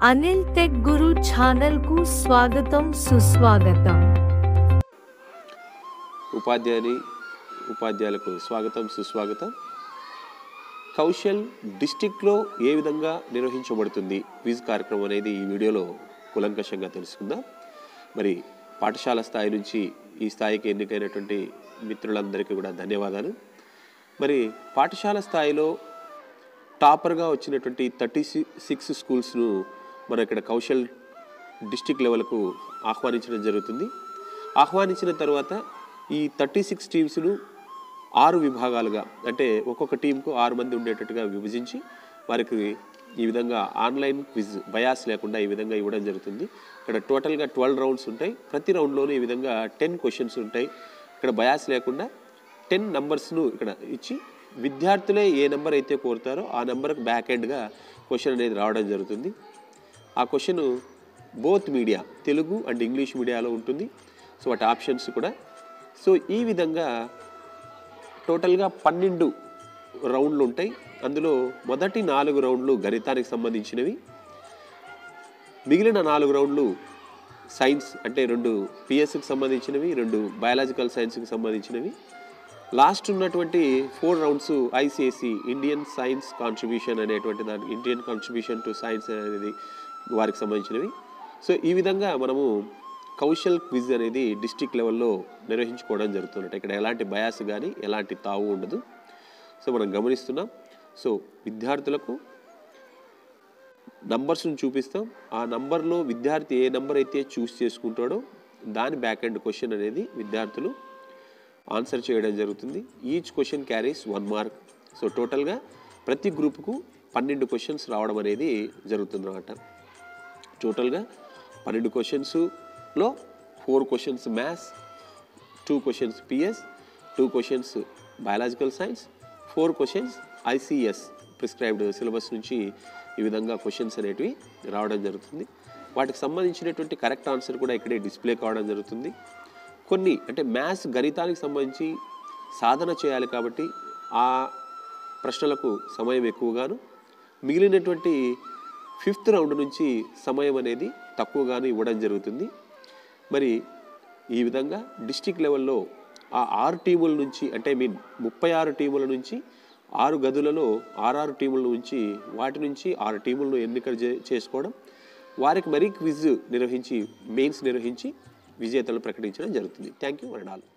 Anil tech గురు channel కు స్వాగతం సుస్వాగతం ఉపాధ్యాయుని ఉపాధ్యాయులకు స్వాగతం సుస్వాగతం కౌశల్ డిస్టిక్లో ఏ విధంగా నిర్వహించబడుతుంది క్విజ్ కార్యక్రమం అనేది ఈ వీడియోలో కులంకషంగా తెలుసుకుందాం మరి పాఠశాల స్థాయి నుంచి ఈ స్థాయికి ఎన్నికైనటువంటి మిత్రులందరికీ కూడా ధన్యవాదాలు మరి పాఠశాల స్థాయిలో టాపర్గా వచ్చినటువంటి థర్టీ సిక్స్ స్కూల్స్ను మనం ఇక్కడ కౌశల్ డిస్టిక్ లెవెల్కు ఆహ్వానించడం జరుగుతుంది ఆహ్వానించిన తర్వాత ఈ థర్టీ సిక్స్ టీమ్స్ను ఆరు విభాగాలుగా అంటే ఒక్కొక్క టీంకు ఆరు మంది ఉండేటట్టుగా విభజించి వారికి ఈ విధంగా ఆన్లైన్ క్విజ్ బయాస్ లేకుండా ఈ విధంగా ఇవ్వడం జరుగుతుంది ఇక్కడ టోటల్గా ట్వెల్వ్ రౌండ్స్ ఉంటాయి ప్రతి రౌండ్లోనూ ఈ విధంగా టెన్ క్వశ్చన్స్ ఉంటాయి ఇక్కడ బయాస్ లేకుండా టెన్ నంబర్స్ను ఇక్కడ ఇచ్చి విద్యార్థులే ఏ నెంబర్ అయితే కోరుతారో ఆ నెంబర్కి బ్యాక్ ఎండ్గా క్వశ్చన్ అనేది రావడం జరుగుతుంది ఆ question both media Telugu and English మీడియాలో ఉంటుంది సో వాటి ఆప్షన్స్ కూడా సో ఈ విధంగా టోటల్గా పన్నెండు రౌండ్లు ఉంటాయి అందులో మొదటి నాలుగు రౌండ్లు గణితానికి సంబంధించినవి మిగిలిన నాలుగు రౌండ్లు సైన్స్ అంటే రెండు పిఎస్కి సంబంధించినవి రెండు బయాలజికల్ సైన్స్కి సంబంధించినవి లాస్ట్ ఉన్నటువంటి four rounds ICSC Indian science contribution అనేటువంటి దాని ఇండియన్ కాంట్రిబ్యూషన్ టు సైన్స్ అనేది వారికి సంబంధించినవి సో ఈ విధంగా మనము కౌశల్ క్విజ్ అనేది డిస్టిక్ లెవెల్లో నిర్వహించుకోవడం జరుగుతున్నట్టు ఇక్కడ ఎలాంటి బయాస్ కానీ ఎలాంటి తావు ఉండదు సో మనం గమనిస్తున్నాం సో విద్యార్థులకు నంబర్స్ని చూపిస్తాం ఆ నంబర్లో విద్యార్థి ఏ నంబర్ అయితే చూస్ చేసుకుంటాడో దాని బ్యాక్ ఎండ్ క్వశ్చన్ అనేది విద్యార్థులు ఆన్సర్ చేయడం జరుగుతుంది each question carries one mark so టోటల్గా ప్రతి గ్రూప్కు పన్నెండు క్వశ్చన్స్ రావడం అనేది జరుగుతుంది అన్నమాట టోటల్గా పన్నెండు క్వశ్చన్స్లో four questions maths two questions PS two questions biological science four questions ICS prescribed syllabus నుంచి ఈ విధంగా క్వశ్చన్స్ అనేటివి రావడం జరుగుతుంది వాటికి సంబంధించినటువంటి కరెక్ట్ ఆన్సర్ కూడా ఇక్కడే డిస్ప్లే కావడం జరుగుతుంది కొన్ని అంటే మ్యాథ్స్ గణితానికి సంబంధించి సాధన చేయాలి కాబట్టి ఆ ప్రశ్నలకు సమయం ఎక్కువగాను మిగిలినటువంటి ఫిఫ్త్ రౌండ్ నుంచి సమయం అనేది తక్కువగాను ఇవ్వడం జరుగుతుంది మరి ఈ విధంగా డిస్టిక్ లెవెల్లో ఆ ఆరు టీముల నుంచి అంటే మీన్ ముప్పై ఆరు టీముల నుంచి ఆరు గదులలో ఆరారు టీముల నుంచి వాటి నుంచి ఆరు టీములను ఎన్నిక చే- చేసుకోవడం వారికి మరీ క్విజ్ నిర్వహించి మెయిన్స్ నిర్వహించి విజేతలు ప్రకటించడం జరుగుతుంది థ్యాంక్ యూ వన్ ఆల్